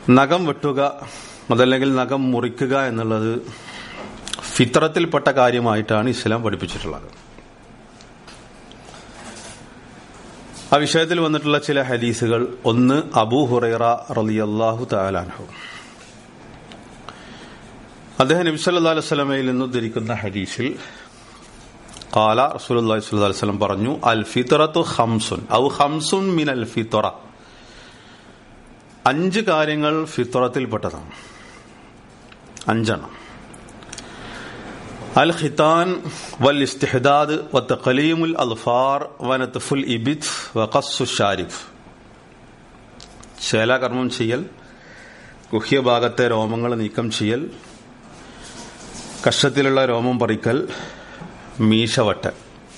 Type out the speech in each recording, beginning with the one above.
നഖം വെട്ടുക അതല്ലെങ്കിൽ നഖം മുറിക്കുക എന്നുള്ളത് ഫിത്രത്തിൽപ്പെട്ട കാര്യമായിട്ടാണ് ഇസ്ലാം പഠിപ്പിച്ചിട്ടുള്ളത് ആ വിഷയത്തിൽ വന്നിട്ടുള്ള ചില ഹദീസുകൾ ഒന്ന് അബൂ ഹുറൈറ റളിയല്ലാഹു തആലാൻഹു അദ്ദേഹം നബി സല്ലല്ലാഹു അലൈഹി വസല്ലമയിൽ നിന്ന് ഉദ്ധരിക്കുന്ന ഹദീസിൽ قال رسول الله صلى الله عليه وسلم പറഞ്ഞു അൽ ഫിത്രത്തു ഖംസുൻ ഔ ഖംസുൻ മിൻ അൽ ഫിത്ര അഞ്ച് കാര്യങ്ങൾ ഫിത്രത്തിൽപ്പെട്ടതാണ് അഞ്ചെണ്ണം അൽ ഖിതാൻ വൽ ഇസ്തിഹദാദ് വത്തഖലീമുൽ അൽഫാർ വനത്ഫുൽ ഇബിത് വഖസ്സു ഷാരിഫ് ശേലാകർമ്മം ചെയ്യൽ ഗുഹ്യഭാഗത്തെ രോമങ്ങൾ നീക്കം ചെയ്യൽ കഷത്തിലുള്ള രോമം പറിക്കൽ മീശവട്ടൽ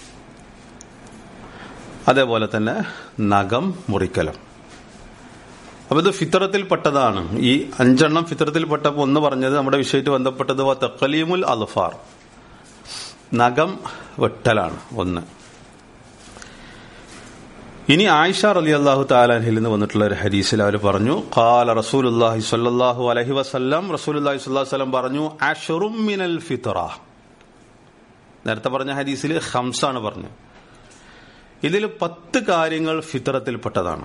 അതേപോലെ തന്നെ നഖം മുറിക്കലും അപ്പൊ ഇത് ഫിത്രത്തിൽപ്പെട്ടതാണ് ഈ അഞ്ചെണ്ണം ഫിത്രത്തിൽപ്പെട്ടപ്പോൾ ഒന്ന് പറഞ്ഞത് നമ്മുടെ വിഷയത്തിൽ ബന്ധപ്പെട്ടത് തക്കലീമുൽ അൽഫാർ നഖം വെട്ടലാണ് ഒന്ന് ഇനി ആയിഷ റലി അള്ളാഹു താലാഹിൽ നിന്ന് വന്നിട്ടുള്ള ഒരു ഹദീസിൽ അവർ പറഞ്ഞു ഖാല റസൂലുല്ലാഹി സ്വല്ലല്ലാഹു അലൈഹി വസല്ലം റസൂലുല്ലാഹി സ്വല്ലല്ലാഹു അലൈഹി വസല്ലം പറഞ്ഞു അഷറും മിനൽ ഫിത്ര നേരത്തെ പറഞ്ഞ ഹദീസിൽ ഹംസാണ് പറഞ്ഞു ഇതിൽ പത്ത് കാര്യങ്ങൾ ഫിത്രത്തിൽപ്പെട്ടതാണ്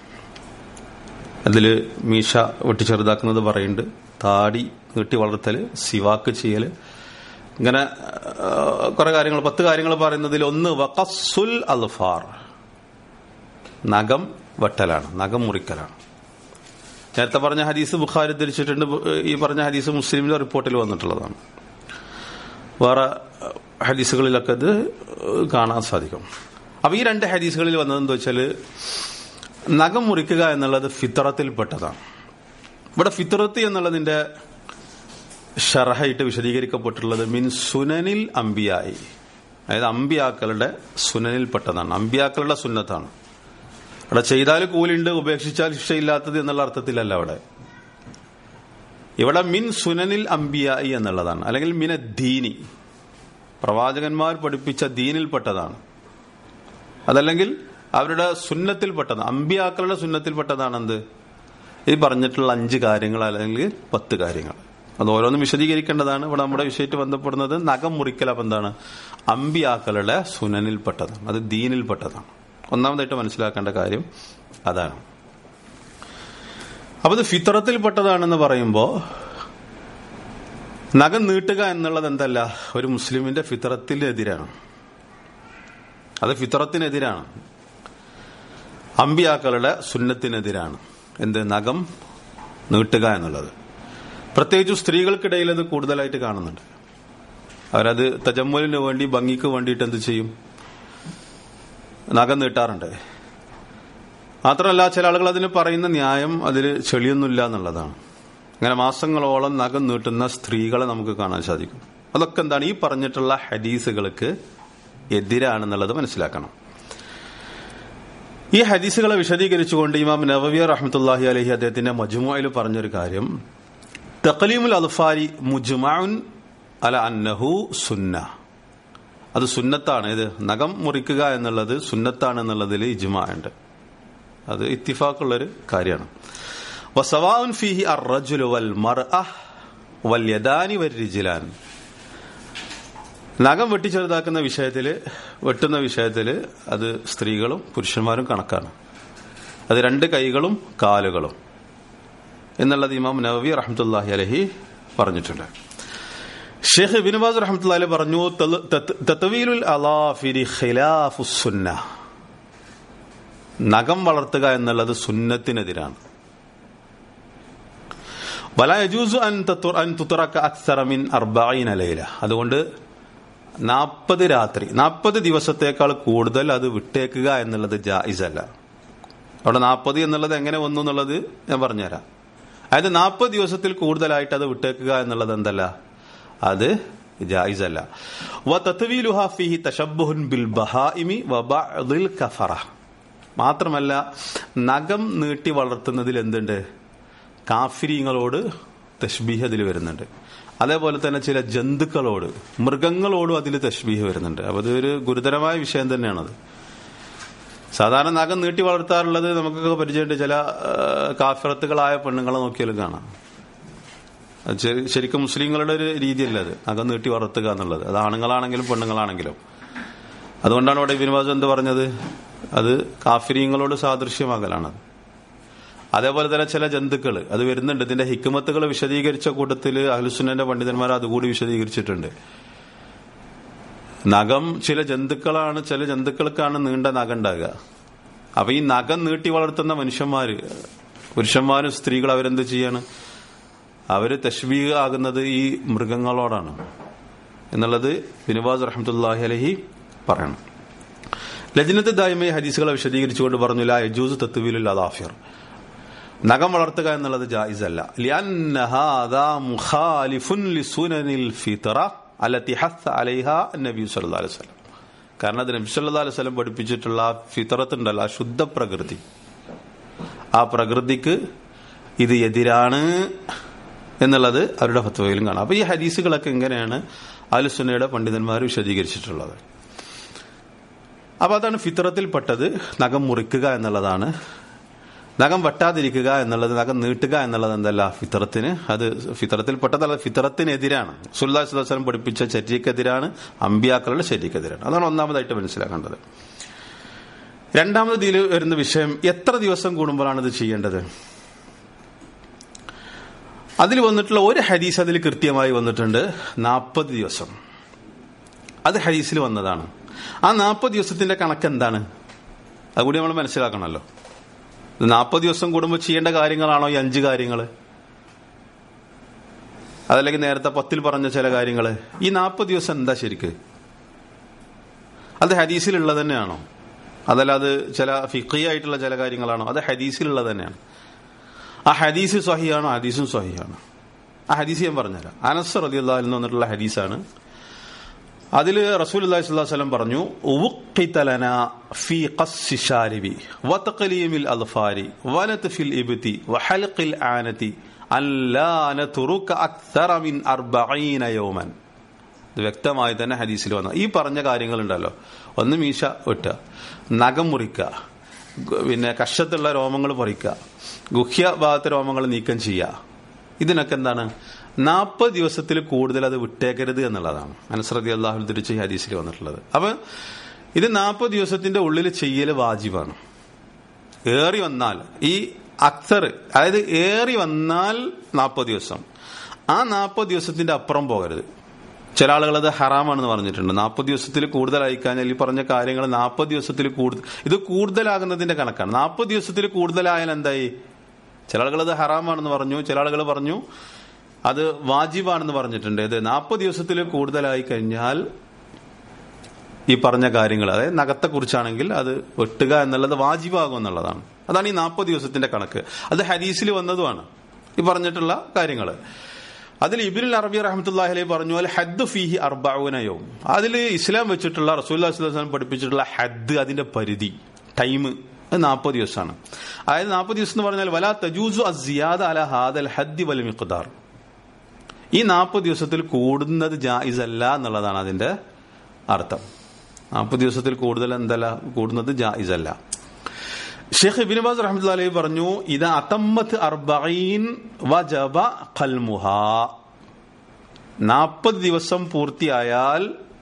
അതിൽ മീശ വെട്ടി ചെറുതാക്കുന്നത് പറയുന്നുണ്ട് താടി നീട്ടി വളർത്തല് സിവാക്ക് ചെയ്യല് ഇങ്ങനെ കുറെ കാര്യങ്ങൾ പത്ത് കാര്യങ്ങൾ പറയുന്നതിൽ ഒന്ന് വഖസുൽ അൽഫാർ നഖം വെട്ടലാണ് നഖം മുറിക്കലാണ് നേരത്തെ പറഞ്ഞ ഹദീസ് ബുഖാരി ധരിച്ചിട്ടുണ്ട് ഈ പറഞ്ഞ ഹദീസ് മുസ്ലിമിന്റെ റിപ്പോർട്ടിൽ വന്നിട്ടുള്ളതാണ് വേറെ ഹദീസുകളിലൊക്കെ ഇത് കാണാൻ സാധിക്കും അപ്പൊ ഈ രണ്ട് ഹദീസുകളിൽ വന്നതെന്ന് വെച്ചാൽ നഖം മുറിക്കുക എന്നുള്ളത് ഫിത്രത്തിൽപ്പെട്ടതാണ് ഇവിടെ ഫിത്രത്ത് എന്നുള്ളതിന്റെ ഷറഹായിട്ട് വിശദീകരിക്കപ്പെട്ടിട്ടുള്ളത് മിൻ സുനനിൽ അമ്പിയായി അതായത് അമ്പിയാക്കളുടെ സുനനിൽപ്പെട്ടതാണ് അമ്പിയാക്കളുടെ സുന്നത്താണ് അവിടെ ചെയ്താൽ കൂലുണ്ട് ഉപേക്ഷിച്ചാൽ ശിക്ഷയില്ലാത്തത് എന്നുള്ള അർത്ഥത്തിലല്ല അവിടെ ഇവിടെ മിൻ സുനനിൽ അമ്പിയായി എന്നുള്ളതാണ് അല്ലെങ്കിൽ മിന ദീനി പ്രവാചകന്മാർ പഠിപ്പിച്ച ദീനിൽപ്പെട്ടതാണ് അതല്ലെങ്കിൽ അവരുടെ സുന്നത്തിൽപ്പെട്ടത് അമ്പിയാക്കളുടെ സുന്നത്തിൽപ്പെട്ടതാണ് എന്ത് ഈ പറഞ്ഞിട്ടുള്ള അഞ്ച് കാര്യങ്ങൾ അല്ലെങ്കിൽ പത്ത് കാര്യങ്ങൾ അത് ഓരോന്നും വിശദീകരിക്കേണ്ടതാണ് ഇവിടെ നമ്മുടെ വിഷയത്തിൽ ബന്ധപ്പെടുന്നത് നഖം മുറിക്കൽ അപ്പം എന്താണ് അമ്പിയാക്കളുടെ സുനനിൽപ്പെട്ടതാണ് അത് ദീനിൽപ്പെട്ടതാണ് ഒന്നാമതായിട്ട് മനസ്സിലാക്കേണ്ട കാര്യം അതാണ് അപ്പൊ ഇത് ഫിത്രത്തിൽപ്പെട്ടതാണെന്ന് പറയുമ്പോൾ നഖം നീട്ടുക എന്നുള്ളത് എന്തല്ല ഒരു മുസ്ലിമിന്റെ ഫിത്രത്തിനെതിരാണ് അത് ഫിത്രത്തിനെതിരാണ് അമ്പിയാക്കളുടെ സുന്നത്തിനെതിരാണ് എന്ത് നഖം നീട്ടുക എന്നുള്ളത് പ്രത്യേകിച്ച് സ്ത്രീകൾക്കിടയിൽ അത് കൂടുതലായിട്ട് കാണുന്നുണ്ട് അവരത് തജമ്മലിന് വേണ്ടി ഭംഗിക്ക് വേണ്ടിയിട്ട് എന്ത് ചെയ്യും നഖം നീട്ടാറുണ്ട് മാത്രമല്ല ചില ആളുകൾ അതിന് പറയുന്ന ന്യായം അതിൽ ചെളിയൊന്നുമില്ല എന്നുള്ളതാണ് അങ്ങനെ മാസങ്ങളോളം നഖം നീട്ടുന്ന സ്ത്രീകളെ നമുക്ക് കാണാൻ സാധിക്കും അതൊക്കെ എന്താണ് ഈ പറഞ്ഞിട്ടുള്ള ഹദീസുകൾക്ക് എതിരാണെന്നുള്ളത് മനസ്സിലാക്കണം ഈ ഹദീസുകളെ വിശദീകരിച്ചുകൊണ്ട് ഇമാം നവവിയ റഹ്മത്തുല്ലാഹി അലഹി അദ്ദേഹത്തിന്റെ മജുമുയിൽ പറഞ്ഞൊരു കാര്യം തഖലീമുൽ അൽഫാരി മുജ്മാഉൻ അല അന്നഹു സുന്ന അത് സുന്നത്താണ് ഇത് നഖം മുറിക്കുക എന്നുള്ളത് സുന്നത്താണ് എന്നുള്ളതിൽ ഇജ്മാ ഉണ്ട് അത് ഇത്തിഫാക്കുള്ളൊരു കാര്യമാണ് വസവാൻ ഫിഹി അർറജുലു വൽ മർഅഹ് വൽ യദാനി വരിജിലാൻ നഖം വെട്ടിച്ചെറുതാക്കുന്ന വിഷയത്തിൽ വെട്ടുന്ന വിഷയത്തിൽ അത് സ്ത്രീകളും പുരുഷന്മാരും കണക്കാണ് അത് രണ്ട് കൈകളും കാലുകളും എന്നുള്ളത് ഇമാം നവവി റഹ്മത്തുല്ലാഹി അലഹി പറഞ്ഞിട്ടുണ്ട് ഷെയ്ഖ് ബിനുബാസ് റഹ്മത്തുല്ലാഹി പറഞ്ഞു തത്വീലുൽ അലാഫിരി ഖിലാഫു സുന്ന നഖം വളർത്തുക എന്നുള്ളത് സുന്നത്തിനെതിരാണ് വല യജൂസു അൻ അൻ തുറക്ക അക്സറമിൻ അർബൈൻ ലൈല അതുകൊണ്ട് നാൽപ്പത് രാത്രി നാൽപ്പത് ദിവസത്തേക്കാൾ കൂടുതൽ അത് വിട്ടേക്കുക എന്നുള്ളത് ജായിസ് അല്ല അവിടെ നാൽപ്പത് എന്നുള്ളത് എങ്ങനെ വന്നു എന്നുള്ളത് ഞാൻ പറഞ്ഞുതരാം അതായത് നാൽപ്പത് ദിവസത്തിൽ കൂടുതലായിട്ട് അത് വിട്ടേക്കുക എന്നുള്ളത് എന്തല്ല അത് ജായിസ് അല്ല വ തത്വീലുഹ ഫിഹി തശബ്ബുഹുൻ ബിൽ ബഹാഇമി വ ബഅദിൽ കഫറ മാത്രമല്ല നഖം നീട്ടി വളർത്തുന്നതിൽ എന്തുണ്ട് കാഫിരിങ്ങളോട് തഷ്ബീഹ് അതിൽ വരുന്നുണ്ട് അതേപോലെ തന്നെ ചില ജന്തുക്കളോട് മൃഗങ്ങളോടും അതിൽ തഷ്ബീഹ് വരുന്നുണ്ട് അപ്പൊ അതൊരു ഗുരുതരമായ വിഷയം തന്നെയാണത് സാധാരണ നഖം നീട്ടി വളർത്താറുള്ളത് നമുക്കൊക്കെ പരിചയമുണ്ട് ചില ആ, കാഫിറത്തുകളായ പെണ്ണുങ്ങളെ നോക്കിയാലും കാണാം അത് ശരി- ശരിക്കും മുസ്ലിങ്ങളുടെ ഒരു രീതിയല്ല അത് നഖം നീട്ടി വളർത്തുക എന്നുള്ളത് അത് ആണുങ്ങളാണെങ്കിലും പെണ്ണുങ്ങളാണെങ്കിലും അതുകൊണ്ടാണ് ഇവിടെ വിനുവാസം എന്ത് പറഞ്ഞത് അത് കാഫിരീങ്ങളോട് സാദൃശ്യമാകലാണത് അതേപോലെ തന്നെ ചില ജന്തുക്കൾ അത് വരുന്നുണ്ട് ഇതിന്റെ ഹിക്കുമത്തുകൾ വിശദീകരിച്ച കൂട്ടത്തിൽ അഹ്ലുസുന്നന്റെ പണ്ഡിതന്മാർ അതുകൂടി വിശദീകരിച്ചിട്ടുണ്ട് നഖം ചില ജന്തുക്കളാണ് ചില ജന്തുക്കൾക്കാണ് നീണ്ട നഖം ഉണ്ടാകുക അപ്പൊ ഈ നഖം നീട്ടി വളർത്തുന്ന മനുഷ്യന്മാര് പുരുഷന്മാരും സ്ത്രീകൾ അവരെന്ത് ചെയ്യാണ് അവര് തശ്വീക ആകുന്നത് ഈ മൃഗങ്ങളോടാണ് എന്നുള്ളത് ബിനുബാസ് റഹ്മത്തുല്ലാഹി അലഹി പറയണം ലജ്നത്ത് ദായ്മയെ ഹദീസുകളെ വിശദീകരിച്ചുകൊണ്ട് പറഞ്ഞു ലാ യജൂസ് തത്വീലുൽ അദാഫിർ നഖം വളർത്തുക എന്നുള്ളത് ജായിസ് അല്ല ലിഅന്ന ഹാദാ മുഖാലിഫുൻ ലിസുനനിൽ ഫിത്ര അല്ലത്തി ഹസ്സ അലൈഹ നബി സല്ലല്ലാഹു അലൈഹി വസല്ലം കാരണം അത് നബി സല്ലല്ലാഹു അലൈഹി വസല്ലം പഠിപ്പിച്ചിട്ടുള്ള ആ ഫിത്രത്ത് ഉണ്ടല്ലോ ആ ശുദ്ധ പ്രകൃതി ആ പ്രകൃതിക്ക് ഇത് എതിരാണ് എന്നുള്ളത് അവരുടെ ഫത്വയിലും കാണാം അപ്പൊ ഈ ഹദീസുകളൊക്കെ എങ്ങനെയാണ് അലുസുന്നയുടെ പണ്ഡിതന്മാർ വിശദീകരിച്ചിട്ടുള്ളത് അപ്പൊ അതാണ് ഫിത്രത്തിൽപ്പെട്ടത് നഖം മുറിക്കുക എന്നുള്ളതാണ് നഖം വെട്ടാതിരിക്കുക എന്നുള്ളത് നഖം നീട്ടുക എന്നുള്ളത് എന്തല്ല ഫിത്രത്തിന് അത് ഫിത്രത്തിൽപ്പെട്ടതല്ല ഫിത്രത്തിനെതിരാണ് സുല്ലാ സുല്ലാസ്ലം പഠിപ്പിച്ച ചര്യക്കെതിരാണ് അമ്പിയാക്കളുടെ ചര്യക്കെതിരാണ് അതാണ് ഒന്നാമതായിട്ട് മനസ്സിലാക്കേണ്ടത് രണ്ടാമത് ഇതിൽ വരുന്ന വിഷയം എത്ര ദിവസം കൂടുമ്പോഴാണ് ഇത് ചെയ്യേണ്ടത് അതിൽ വന്നിട്ടുള്ള ഒരു ഹദീസ് അതിൽ കൃത്യമായി വന്നിട്ടുണ്ട് നാൽപ്പത് ദിവസം അത് ഹദീസിൽ വന്നതാണ് ആ നാൽപ്പത് ദിവസത്തിന്റെ കണക്ക് എന്താണ് അതുകൂടി നമ്മൾ മനസ്സിലാക്കണമല്ലോ ഇത് നാൽപ്പത് ദിവസം കൂടുമ്പോൾ ചെയ്യേണ്ട കാര്യങ്ങളാണോ ഈ അഞ്ച് കാര്യങ്ങൾ അതല്ലെങ്കിൽ നേരത്തെ പത്തിൽ പറഞ്ഞ ചില കാര്യങ്ങൾ ഈ നാൽപ്പത് ദിവസം എന്താ ശരിക്ക് അത് ഹദീസിലുള്ളത് തന്നെയാണോ അതല്ല അത് ചില ഫിഖിയായിട്ടുള്ള ചില കാര്യങ്ങളാണോ അത് ഹദീസിലുള്ളത് തന്നെയാണ് ആ ഹദീസ് സ്വഹിയാണോ ഹദീസും സ്വഹിയാണ് ആ ഹദീസ് ഞാൻ പറഞ്ഞുതരാം അനസ് റതി അള്ളാഹിൽ വന്നിട്ടുള്ള ഹദീസാണ് അതിൽ റസൂൽ അള്ളാഹി സ്വല്ലല്ലാഹു അലൈഹി വസല്ലം പറഞ്ഞു ഉവ്ഖിത ലനാ ഫീ ഖസ്സി ശാരിബി വതഖലീമിൽ അദ്ഫാരി വനത്ഫിൽ ഇബ്തി വഹൽഖിൽ ആനതി അല്ലാ നതുറുക അക്തറ മിൻ 40 യൗമൻ ഇത് വ്യക്തമായി തന്നെ ഹദീസിൽ വന്നു ഈ പറഞ്ഞ കാര്യങ്ങളുണ്ടല്ലോ ഒന്ന് മീശ വെട്ടുക നഖം മുറിക്കുക ഗു- പിന്നെ കഷത്തുള്ള രോമങ്ങൾ പറിക്കുക ഗുഹ്യ ഭാഗത്തെ രോമങ്ങൾ നീക്കം ചെയ്യുക ഇതിനൊക്കെ എന്താണ് നാൽപ്പത് ദിവസത്തിൽ കൂടുതൽ അത് വിട്ടേക്കരുത് എന്നുള്ളതാണ് മനസ്രതി അള്ളാഹുൽ തിരിച്ച് ഈ ഹദീസിൽ വന്നിട്ടുള്ളത് അപ്പൊ ഇത് നാൽപ്പത് ദിവസത്തിന്റെ ഉള്ളിൽ ചെയ്യൽ വാജിബാണ് ഏറി വന്നാൽ ഈ അക്സർ അതായത് ഏറി വന്നാൽ നാൽപ്പത് ദിവസം ആ നാൽപ്പത് ദിവസത്തിന്റെ അപ്പുറം പോകരുത് ചില ആളുകൾ അത് ഹറാമാണെന്ന് പറഞ്ഞിട്ടുണ്ട് നാൽപ്പത് ദിവസത്തിൽ കൂടുതലായി കഴിഞ്ഞാൽ ഈ പറഞ്ഞ കാര്യങ്ങൾ നാൽപ്പത് ദിവസത്തിൽ കൂടുതൽ ഇത് കൂടുതലാകുന്നതിന്റെ കണക്കാണ് നാൽപ്പത് ദിവസത്തിൽ കൂടുതലായാൽ എന്തായി ചില ആളുകൾ അത് ഹറാമാണെന്ന് പറഞ്ഞു ചില ആളുകൾ പറഞ്ഞു അത് വാജിബാണെന്ന് പറഞ്ഞിട്ടുണ്ട് ഇത് നാൽപ്പത് ദിവസത്തിൽ കൂടുതലായി കഴിഞ്ഞാൽ ഈ പറഞ്ഞ കാര്യങ്ങൾ അതായത് നഖത്തെ കുറിച്ചാണെങ്കിൽ അത് വെട്ടുക എന്നുള്ളത് വാജിബാകും എന്നുള്ളതാണ് അതാണ് ഈ നാൽപ്പത് ദിവസത്തിന്റെ കണക്ക് അത് ഹദീസിൽ വന്നതുമാണ് ഈ പറഞ്ഞിട്ടുള്ള കാര്യങ്ങൾ അതിൽ ഇബിനുൽ അറബി റഹമത്തുല്ലാഹി അലൈഹി പറഞ്ഞു അൽ ഹദ് ഫീഹി അർബാവുനയവും അതിൽ ഇസ്ലാം വെച്ചിട്ടുള്ള റസൂല്ലാ വസ്ലം പഠിപ്പിച്ചിട്ടുള്ള ഹദ് അതിന്റെ പരിധി ടൈം അത് നാൽപ്പത് ദിവസമാണ് അതായത് നാൽപ്പത് ദിവസം എന്ന് പറഞ്ഞാൽ വലാ തജൂസു അസിയാദ അല ഹാദൽ ഹദ്ദി വൽ മിഖ്ദാർ ഈ നാൽപ്പത് ദിവസത്തിൽ കൂടുന്നത് ജായിസ് അല്ല എന്നുള്ളതാണ് അതിന്റെ അർത്ഥം നാൽപ്പത് ദിവസത്തിൽ കൂടുതൽ എന്തല്ല കൂടുന്നത് ജായിസ് അല്ല ഷെയ്ഖ് ഇബിൻ ബാസ് റഹ്മത്തുള്ളാഹി അലൈഹി പറഞ്ഞു ഇത് അതമ്മത്ത് അർബഈൻ വജബ ഖൽമുഹ നാൽപ്പത് ദിവസം പൂർത്തിയായാൽ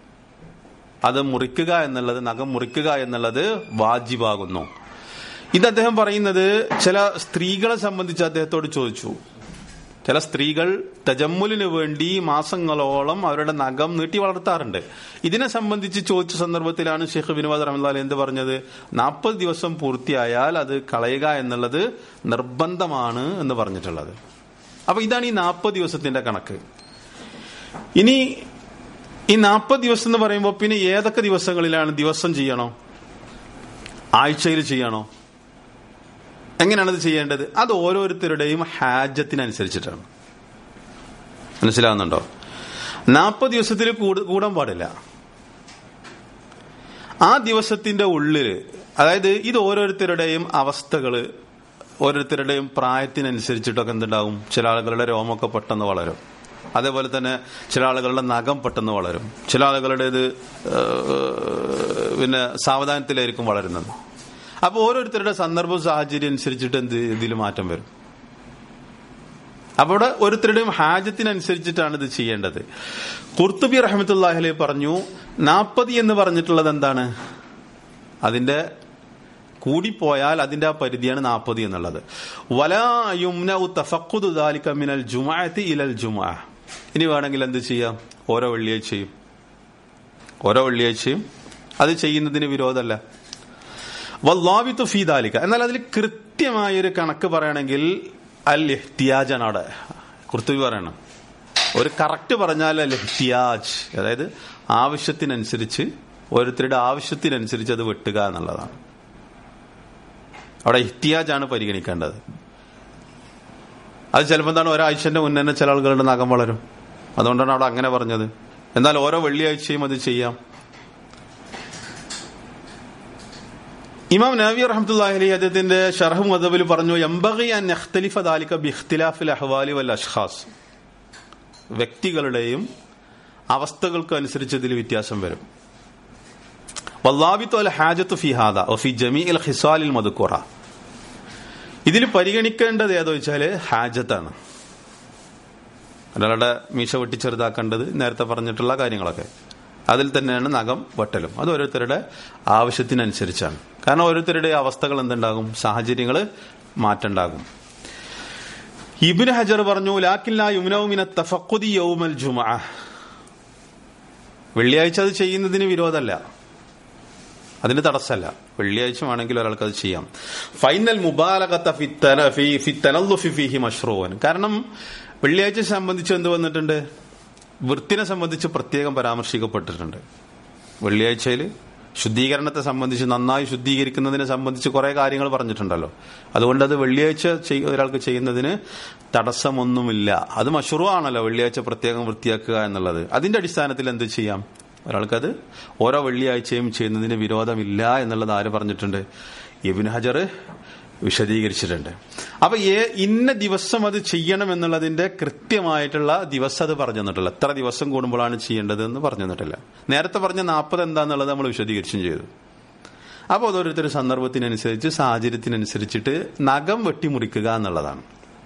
അത് മുറിക്കുക എന്നുള്ളത് നഖം മുറിക്കുക എന്നുള്ളത് വാജിബാകുന്നു ഇത് അദ്ദേഹം പറയുന്നത് ചില സ്ത്രീകളെ സംബന്ധിച്ച് അദ്ദേഹത്തോട് ചോദിച്ചു ചില സ്ത്രീകൾ തജമ്മുലിന് വേണ്ടി മാസങ്ങളോളം അവരുടെ നഖം നീട്ടി വളർത്താറുണ്ട് ഇതിനെ സംബന്ധിച്ച് ചോദിച്ച സന്ദർഭത്തിലാണ് ഷെയ്ഖ് വിനോദ് റഹ്ലാൽ എന്ത് പറഞ്ഞത് നാൽപ്പത് ദിവസം പൂർത്തിയായാൽ അത് കളയുക എന്നുള്ളത് നിർബന്ധമാണ് എന്ന് പറഞ്ഞിട്ടുള്ളത് അപ്പൊ ഇതാണ് ഈ നാൽപ്പത് ദിവസത്തിന്റെ കണക്ക് ഇനി ഈ നാൽപ്പത് ദിവസം എന്ന് പറയുമ്പോൾ പിന്നെ ഏതൊക്കെ ദിവസങ്ങളിലാണ് ദിവസം ചെയ്യണോ ആഴ്ചയിൽ ചെയ്യണോ എങ്ങനെയാണ് ഇത് ചെയ്യേണ്ടത് അത് ഓരോരുത്തരുടെയും ഹാജത്തിനനുസരിച്ചിട്ടാണ് മനസ്സിലാവുന്നുണ്ടോ നാൽപ്പത് ദിവസത്തിൽ കൂടാൻ പാടില്ല ആ ദിവസത്തിന്റെ ഉള്ളില് അതായത് ഇത് ഓരോരുത്തരുടെയും അവസ്ഥകള് ഓരോരുത്തരുടെയും പ്രായത്തിനനുസരിച്ചിട്ടൊക്കെ എന്തുണ്ടാവും ചില ആളുകളുടെ രോമൊക്കെ പെട്ടെന്ന് വളരും അതേപോലെ തന്നെ ചില ആളുകളുടെ നഖം പെട്ടെന്ന് വളരും ചില ആളുകളുടേത് പിന്നെ സാവധാനത്തിലായിരിക്കും വളരുന്നത് അപ്പൊ ഓരോരുത്തരുടെ സന്ദർഭവും സാഹചര്യം അനുസരിച്ചിട്ട് എന്ത് ഇതിൽ മാറ്റം വരും അപ്പൊ ഇവിടെ ഓരോരുത്തരുടെയും ഹാജത്തിനനുസരിച്ചിട്ടാണ് ഇത് ചെയ്യേണ്ടത് കുർത്തുബി റഹമത്തുല്ലാഹി പറഞ്ഞു നാപ്പത് എന്ന് പറഞ്ഞിട്ടുള്ളത് എന്താണ് അതിന്റെ കൂടിപ്പോയാൽ അതിന്റെ ആ പരിധിയാണ് നാൽപ്പത് എന്നുള്ളത് മിനൽ ജുമാഅത്തി ഇലൽ ജുമാ ഇനി വേണമെങ്കിൽ എന്ത് ചെയ്യാം ഓരോ വെള്ളിയാഴ്ചയും ഓരോ വെള്ളിയാഴ്ചയും അത് ചെയ്യുന്നതിന് വിരോധമല്ല വല്ലാവിത്തു ഫീദാലിക്ക എന്നാൽ അതിൽ കൃത്യമായൊരു കണക്ക് പറയുകയാണെങ്കിൽ അൽ എഹ്തിയാജാണ് അവിടെ കുർത്തുബി പറയണം ഒരു കറക്റ്റ് പറഞ്ഞാൽ അൽ എഹ്തിയാജ് അതായത് ആവശ്യത്തിനനുസരിച്ച് ഓരോരുത്തരുടെ ആവശ്യത്തിനനുസരിച്ച് അത് വെട്ടുക എന്നുള്ളതാണ് അവിടെ ഇഹ്തിയാജാണ് പരിഗണിക്കേണ്ടത് അത് ചിലപ്പോൾ എന്താണ് ഒരാഴ്ചന്റെ മുന്നേ തന്നെ ചില ആളുകളുടെ നഖം വളരും അതുകൊണ്ടാണ് അവിടെ അങ്ങനെ പറഞ്ഞത് എന്നാൽ ഓരോ വെള്ളിയാഴ്ചയും അത് ചെയ്യാം ഇമാം നബി റഹ്മത്തുല്ലാഹി അലൈഹി അദ്ദേഹത്തിന്റെ ഷർഹ് മദബിൽ പറഞ്ഞു എംബഗി അൻ അഖ്തലിഫ ദാലിക ബിഖ്തിലാഫിൽ അഹ്വാലി വൽ അഷ്ഖാസ് വ്യക്തികളുടെയും അവസ്ഥകൾക്ക് അനുസരിച്ച് ഇതിൽ വ്യത്യാസം വരും വല്ലാബിത്തു അൽ ഹാജത്തു ഫി ഹാദ ഫി ജമീഇൽ ഖിസാലിൽ മദ്കുറ ഇതിൽ പരിഗണിക്കേണ്ടത് ഏതോ വെച്ചാല് ഹാജത്താണ് ഒരാളുടെ മീശ വെട്ടി ചെറുതാക്കേണ്ടത് നേരത്തെ പറഞ്ഞിട്ടുള്ള കാര്യങ്ങളൊക്കെ അതിൽ തന്നെയാണ് നഖം വെട്ടലും അത് ഓരോരുത്തരുടെ ആവശ്യത്തിനനുസരിച്ചാണ് കാരണം ഓരോരുത്തരുടെ അവസ്ഥകൾ എന്തുണ്ടാകും സാഹചര്യങ്ങൾ മാറ്റുണ്ടാകും ഇബിൻ ഹജർ പറഞ്ഞു ലാക്കില്ല യുമിനവുമിന തഫക്കുതി യൗമൽ ജുമ വെള്ളിയാഴ്ച അത് ചെയ്യുന്നതിന് വിരോധമല്ല അതിന് തടസ്സമല്ല വെള്ളിയാഴ്ച വേണമെങ്കിൽ ഒരാൾക്ക് അത് ചെയ്യാം ഫൈനൽ മുബാലകത്ത ഫിത്തനഫിഹി മഷ്റൂവൻ കാരണം വെള്ളിയാഴ്ച സംബന്ധിച്ച് എന്ത് വന്നിട്ടുണ്ട് വൃത്തിനെ സംബന്ധിച്ച് പ്രത്യേകം പരാമർശിക്കപ്പെട്ടിട്ടുണ്ട് വെള്ളിയാഴ്ചയിൽ ശുദ്ധീകരണത്തെ സംബന്ധിച്ച് നന്നായി ശുദ്ധീകരിക്കുന്നതിനെ സംബന്ധിച്ച് കുറെ കാര്യങ്ങൾ പറഞ്ഞിട്ടുണ്ടല്ലോ അതുകൊണ്ട് അത് വെള്ളിയാഴ്ച ഒരാൾക്ക് ചെയ്യുന്നതിന് തടസ്സമൊന്നുമില്ല അത് മഷുറു ആണല്ലോ വെള്ളിയാഴ്ച പ്രത്യേകം വൃത്തിയാക്കുക എന്നുള്ളത് അതിന്റെ അടിസ്ഥാനത്തിൽ എന്ത് ചെയ്യാം ഒരാൾക്കത് ഓരോ വെള്ളിയാഴ്ചയും ചെയ്യുന്നതിന് വിരോധമില്ല എന്നുള്ളത് ആര് പറഞ്ഞിട്ടുണ്ട് ഇബിൻ ഹജർ വിശദീകരിച്ചിട്ടുണ്ട് അപ്പൊ ഏ ഇന്ന ദിവസം അത് ചെയ്യണം എന്നുള്ളതിന്റെ കൃത്യമായിട്ടുള്ള ദിവസം അത് പറഞ്ഞു തന്നിട്ടില്ല എത്ര ദിവസം കൂടുമ്പോഴാണ് ചെയ്യേണ്ടത് എന്ന് പറഞ്ഞു തന്നിട്ടില്ല നേരത്തെ പറഞ്ഞ നാൽപ്പത് എന്താന്നുള്ളത് നമ്മൾ വിശദീകരിച്ചും ചെയ്തു അപ്പോൾ ഓരോരുത്തരുടെ സന്ദർഭത്തിനനുസരിച്ച് സാഹചര്യത്തിനനുസരിച്ചിട്ട് നഖം വെട്ടിമുറിക്കുക എന്നുള്ളതാണ്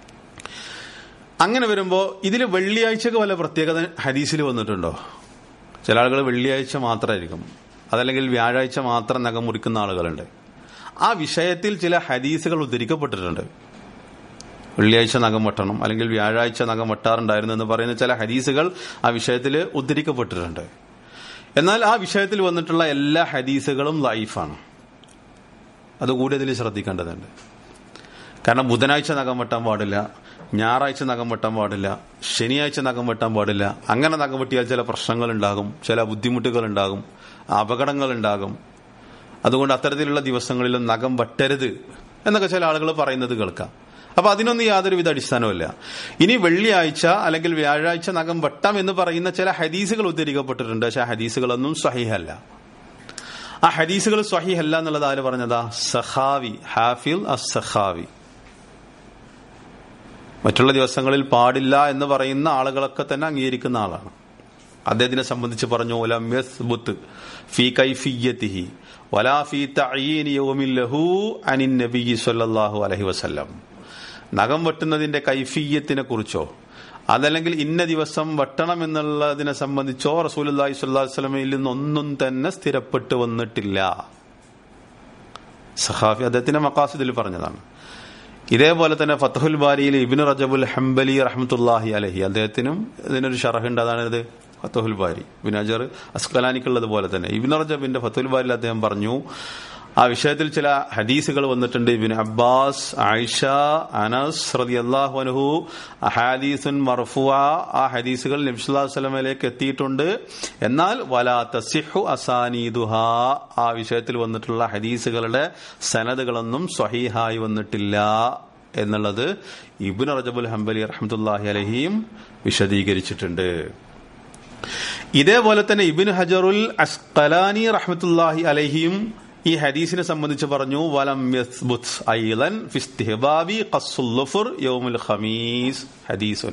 അങ്ങനെ വരുമ്പോൾ ഇതിൽ വെള്ളിയാഴ്ചക്ക് വല്ല പ്രത്യേകത ഹദീസിൽ വന്നിട്ടുണ്ടോ ചില ആളുകൾ വെള്ളിയാഴ്ച മാത്രമായിരിക്കും അതല്ലെങ്കിൽ വ്യാഴാഴ്ച മാത്രം നഖം മുറിക്കുന്ന ആളുകളുണ്ട് ആ വിഷയത്തിൽ ചില ഹദീസുകൾ ഉദ്ധരിക്കപ്പെട്ടിട്ടുണ്ട് വെള്ളിയാഴ്ച നഖം വെട്ടണം അല്ലെങ്കിൽ വ്യാഴാഴ്ച നഖം വെട്ടാറുണ്ടായിരുന്നു എന്ന് പറയുന്ന ചില ഹദീസുകൾ ആ വിഷയത്തിൽ ഉദ്ധരിക്കപ്പെട്ടിട്ടുണ്ട് എന്നാൽ ആ വിഷയത്തിൽ വന്നിട്ടുള്ള എല്ലാ ഹദീസുകളും ലൈഫാണ് അതുകൂടി അതിൽ ശ്രദ്ധിക്കേണ്ടതുണ്ട് കാരണം ബുധനാഴ്ച നഖം വെട്ടാൻ പാടില്ല ഞായറാഴ്ച നഖം വെട്ടാൻ പാടില്ല ശനിയാഴ്ച നഖം വെട്ടാൻ പാടില്ല അങ്ങനെ നഖം വെട്ടിയാൽ ചില പ്രശ്നങ്ങൾ ഉണ്ടാകും ചില ബുദ്ധിമുട്ടുകൾ ഉണ്ടാകും അപകടങ്ങൾ ഉണ്ടാകും അതുകൊണ്ട് അത്തരത്തിലുള്ള ദിവസങ്ങളിലും നഖം വെട്ടരുത് എന്നൊക്കെ ചില ആളുകൾ പറയുന്നത് കേൾക്കാം അപ്പൊ അതിനൊന്നും യാതൊരുവിധ അടിസ്ഥാനവുമില്ല ഇനി വെള്ളിയാഴ്ച അല്ലെങ്കിൽ വ്യാഴാഴ്ച നഖം വെട്ടാം എന്ന് പറയുന്ന ചില ഹദീസുകൾ ഉദ്ധരിക്കപ്പെട്ടിട്ടുണ്ട് പക്ഷെ ആ ഹദീസുകളൊന്നും സ്വഹീഹല്ല ആ ഹദീസുകൾ സ്വഹീഹല്ല എന്നുള്ളത് ആര് പറഞ്ഞതാ സഖാവി ഹാഫിൽ അസഖാവി മറ്റുള്ള ദിവസങ്ങളിൽ പാടില്ല എന്ന് പറയുന്ന ആളുകളൊക്കെ തന്നെ അംഗീകരിക്കുന്ന ആളാണ് അദ്ദേഹത്തിനെ സംബന്ധിച്ച് പറഞ്ഞു ലം യസ്ബുത്ത് ഫീ കൈഫിയ്യതിഹി വലാ ഫീ തഅയീനി യൗമിൻ ലഹു അനിൻ നബിയ്യി സ്വല്ലല്ലാഹു അലൈഹി വസല്ലം നഖം വെട്ടുന്നതിന്റെ കൈഫിയ്യത്തിനെ കുറിച്ചോ അതല്ലെങ്കിൽ ഇന്ന ദിവസം വെട്ടണം എന്നുള്ളതിനെ സംബന്ധിച്ചോ റസൂലുള്ളാഹി സ്വല്ലല്ലാഹു അലൈഹി വസല്ലമയിൽ നിന്നൊന്നും തന്നെ സ്ഥിരപ്പെട്ടു വന്നിട്ടില്ല സഹാഫി അദ്ദേഹത്തിന്റെ മക്കാസിദിൽ പറഞ്ഞതാണ് ഇതേപോലെ തന്നെ ഫത്തഹുൽ ബാരിയിൽ ഇബിൻ റജബുൽ ഹംബലി റഹ്മത്തുല്ലാഹി അലഹി അദ്ദേഹത്തിനും ഇതിനൊരു ഷറഹുണ്ട് അതാണ് ഇത് ഫത്തഹുൽ ബാരി ഇബിൻ അജർ അസ്കലാനിക്കുള്ളത് പോലെ തന്നെ ഇബിൻ റജബിന്റെ ഫത്തുൽ ബാരിയിൽ അദ്ദേഹം പറഞ്ഞു ആ വിഷയത്തിൽ ചില ഹദീസുകൾ വന്നിട്ടുണ്ട് ഇബിൻ അബ്ബാസ് ആയിഷ അനസ് റതി അള്ളാഹു അനുഹു ഹാദീസുൻ മർഫുവ ആ ഹദീസുകൾ നബ്സുല്ലാ വസ്ലമയിലേക്ക് എത്തിയിട്ടുണ്ട് എന്നാൽ വലാ തസിഹു അസാനീദുഹ ആ വിഷയത്തിൽ വന്നിട്ടുള്ള ഹദീസുകളുടെ സനദുകളൊന്നും സ്വഹീഹായി വന്നിട്ടില്ല എന്നുള്ളത് ഇബിൻ റജബുൽ ഹംബലി റഹ്മത്തുല്ലാഹി അലഹിയും വിശദീകരിച്ചിട്ടുണ്ട് ഇതേപോലെ തന്നെ ഇബിൻ ഹജറുൽ അസ്കലാനി റഹ്മത്തുല്ലാഹി അലഹിയും ഈ ഹദീസിനെ സംബന്ധിച്ച് പറഞ്ഞു വലം യസ്ബുത്ത് ഐലൻ ഫിസ്തിഹബാബി ഖസ്സുല്ലുഫുർ യൗമുൽ ഖമീസ് ഹദീസുൻ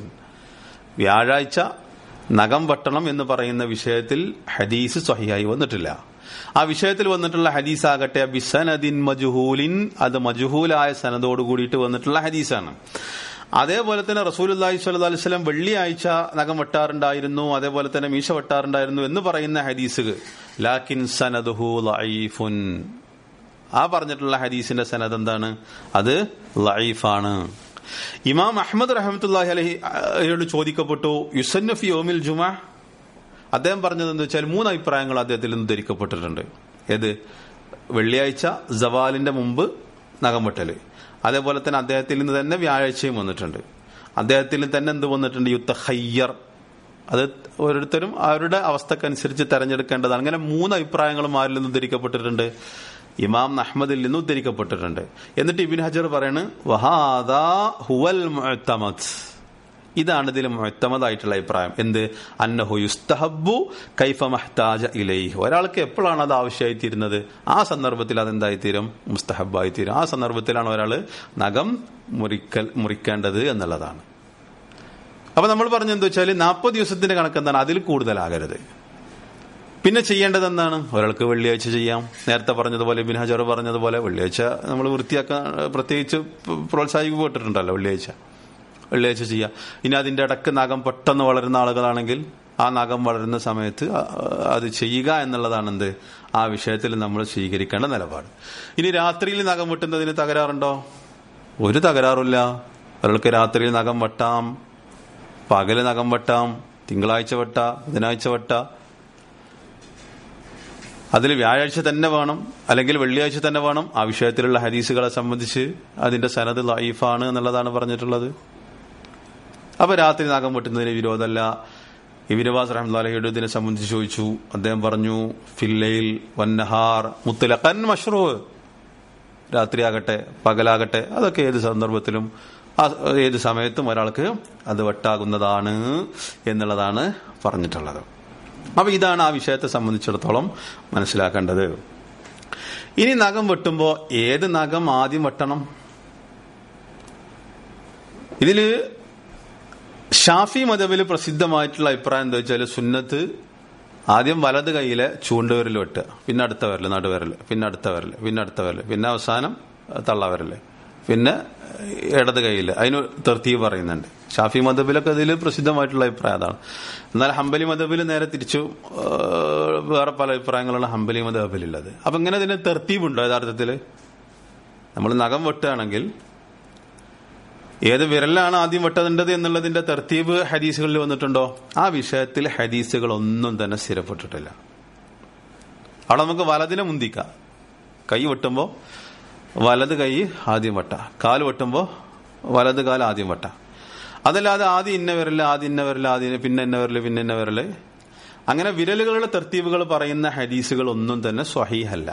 വ്യാഴാഴ്ച നഖം വെട്ടണം എന്ന് പറയുന്ന വിഷയത്തിൽ ഹദീസ് സ്വഹിയായി വന്നിട്ടില്ല ആ വിഷയത്തിൽ വന്നിട്ടുള്ള ഹദീസ് ആകട്ടെ ബിസനദിൻ മജുഹൂലിൻ അത് മജുഹൂലായ സനദോട് കൂടിയിട്ട് വന്നിട്ടുള്ള ഹദീസാണ് അതേപോലെ തന്നെ റസൂലി സ്വല്ലു അലിസ്ലം വെള്ളിയാഴ്ച നഖം വെട്ടാറുണ്ടായിരുന്നു അതേപോലെ തന്നെ മീശ വെട്ടാറുണ്ടായിരുന്നു എന്ന് പറയുന്ന ഹദീസ് ലാക്കിൻ സനദുഹു ലൈഫുൻ ആ പറഞ്ഞിട്ടുള്ള ഹദീസിന്റെ സനദ് എന്താണ് അത് ലൈഫാണ് ഇമാം അഹമ്മദ് റഹമത്തുല്ലാഹി അലഹിയോട് ചോദിക്കപ്പെട്ടു യുസന്നഫി ഓമിൽ ജുമാ അദ്ദേഹം പറഞ്ഞത് എന്താ വെച്ചാൽ മൂന്ന് അഭിപ്രായങ്ങൾ അദ്ദേഹത്തിൽ നിന്ന് ധരിക്കപ്പെട്ടിട്ടുണ്ട് ഏത് വെള്ളിയാഴ്ച ജവാലിന്റെ മുമ്പ് നഖം വെട്ടല് അതേപോലെ തന്നെ അദ്ദേഹത്തിൽ നിന്ന് തന്നെ വ്യാഴാഴ്ചയും വന്നിട്ടുണ്ട് അദ്ദേഹത്തിൽ തന്നെ എന്ത് വന്നിട്ടുണ്ട് യുദ്ധ ഹയ്യർ അത് ഓരോരുത്തരും അവരുടെ അവസ്ഥക്കനുസരിച്ച് തെരഞ്ഞെടുക്കേണ്ടതാണ് അങ്ങനെ മൂന്ന് അഭിപ്രായങ്ങളും ആരിൽ നിന്ന് ഉദ്ധരിക്കപ്പെട്ടിട്ടുണ്ട് ഇമാം അഹമ്മദിൽ നിന്ന് ഉദ്ധരിക്കപ്പെട്ടിട്ടുണ്ട് എന്നിട്ട് ഇബിൻ ഹജർ പറയാണ് വഹാദാ ഹുവൽ മുഅത്തമദ് ഇതാണ് ഇതിൽ മുഴത്തമതായിട്ടുള്ള അഭിപ്രായം എന്ത് അന്നഹു യുസ്തഹബു കൈഫ മഹ്താജ ഇലൈഹ് ഒരാൾക്ക് എപ്പോഴാണ് അത് ആവശ്യമായിത്തീരുന്നത് ആ സന്ദർഭത്തിൽ അതെന്തായിത്തീരും മുസ്തഹബായിത്തീരും ആ സന്ദർഭത്തിലാണ് ഒരാൾ നഖം മുറിക്കൽ മുറിക്കേണ്ടത് എന്നുള്ളതാണ് അപ്പൊ നമ്മൾ പറഞ്ഞ എന്താ വെച്ചാൽ നാൽപ്പത് ദിവസത്തിന്റെ കണക്ക് എന്താണ് അതിൽ കൂടുതലാകരുത് പിന്നെ ചെയ്യേണ്ടത് എന്താണ് ഒരാൾക്ക് വെള്ളിയാഴ്ച ചെയ്യാം നേരത്തെ പറഞ്ഞതുപോലെ ബിൻ ഹജർ പറഞ്ഞതുപോലെ വെള്ളിയാഴ്ച നമ്മൾ വൃത്തിയാക്കാൻ പ്രത്യേകിച്ച് പ്രോത്സാഹിക്കപ്പെട്ടിട്ടുണ്ടല്ലോ വെള്ളിയാഴ്ച വെള്ളിയാഴ്ച ചെയ്യാം ഇനി അതിന്റെ ഇടക്ക് നഖം പെട്ടെന്ന് വളരുന്ന ആളുകളാണെങ്കിൽ ആ നഖം വളരുന്ന സമയത്ത് അത് ചെയ്യുക എന്നുള്ളതാണ് എന്ത് ആ വിഷയത്തിൽ നമ്മൾ സ്വീകരിക്കേണ്ട നിലപാട് ഇനി രാത്രിയിൽ നഖം വെട്ടുന്നതിന് തകരാറുണ്ടോ ഒരു തകരാറില്ല ഒരാൾക്ക് രാത്രിയിൽ നഖം വെട്ടാം പകല് നഖം വെട്ടാം തിങ്കളാഴ്ച വെട്ട ബുധനാഴ്ച വെട്ട അതിൽ വ്യാഴാഴ്ച തന്നെ വേണം അല്ലെങ്കിൽ വെള്ളിയാഴ്ച തന്നെ വേണം ആ വിഷയത്തിലുള്ള ഹദീസുകളെ സംബന്ധിച്ച് അതിന്റെ സനത് ലൈഫാണ് എന്നുള്ളതാണ് പറഞ്ഞിട്ടുള്ളത് അപ്പൊ രാത്രി നാഗം വെട്ടുന്നതിന് വിരോധമല്ല ഇബിനവാസ് റഹ്മദ് ഇതിനെ സംബന്ധിച്ച് ചോദിച്ചു അദ്ദേഹം പറഞ്ഞു ഫില്ലയിൽ വന്നഹാർ മുത്തലഖൻ മഷ്റൂ രാത്രിയാകട്ടെ പകലാകട്ടെ അതൊക്കെ ഏത് സന്ദർഭത്തിലും ഏത് സമയത്തും ഒരാൾക്ക് അത് വെട്ടാകുന്നതാണ് എന്നുള്ളതാണ് പറഞ്ഞിട്ടുള്ളത് അപ്പൊ ഇതാണ് ആ വിഷയത്തെ സംബന്ധിച്ചിടത്തോളം മനസ്സിലാക്കേണ്ടത് ഇനി നഖം വെട്ടുമ്പോൾ ഏത് നഖം ആദ്യം വെട്ടണം ഇതില് ഷാഫി മതബിൽ പ്രസിദ്ധമായിട്ടുള്ള അഭിപ്രായം എന്താ വെച്ചാൽ സുന്നത്ത് ആദ്യം വലത് കൈയിലെ ചൂണ്ടുവിരൽ വെട്ടുക പിന്നെ അടുത്ത വിരൽ നടുവിരൽ പിന്നെ അടുത്ത വിരൽ പിന്നെ അടുത്ത വിരൽ പിന്നെ അവസാനം തള്ളവിരൽ പിന്നെ ഇടത് കൈയിൽ അതിന് തെർത്തീവ് പറയുന്നുണ്ട് ഷാഫി മതബിലൊക്കെ അതിൽ പ്രസിദ്ധമായിട്ടുള്ള അഭിപ്രായം അതാണ് എന്നാൽ ഹംബലി മതബിൽ നേരെ തിരിച്ചു വേറെ പല അഭിപ്രായങ്ങളാണ് ഹംബലി മതബിലുള്ളത് അപ്പൊ ഇങ്ങനെ ഇതിന് തെർത്തീവ് ഉണ്ടോ യഥാർത്ഥത്തിൽ നമ്മൾ നഖം വെട്ടുകയാണെങ്കിൽ ഏത് വിരലാണ് ആദ്യം വെട്ടേണ്ടത് എന്നുള്ളതിന്റെ തെർത്തീബ് ഹദീസുകളിൽ വന്നിട്ടുണ്ടോ ആ വിഷയത്തിൽ ഹദീസുകൾ ഒന്നും തന്നെ സ്ഥിരപ്പെട്ടിട്ടില്ല അവിടെ നമുക്ക് വലതിനെ മുന്തിക്കാം കൈ വെട്ടുമ്പോൾ വലത് കൈ ആദ്യം വട്ട കാൽ വെട്ടുമ്പോൾ വലത് കാൽ ആദ്യം വട്ട അതല്ലാതെ ആദ്യം ഇന്ന വിരല് ആദ്യം ഇന്ന വിരല് ആദ്യം പിന്നെ ഇന്ന വിരല് പിന്നെ ഇന്ന വിരല് അങ്ങനെ വിരലുകളുടെ തെർത്തീവുകൾ പറയുന്ന ഹദീസുകൾ ഒന്നും തന്നെ സ്വഹീഹല്ല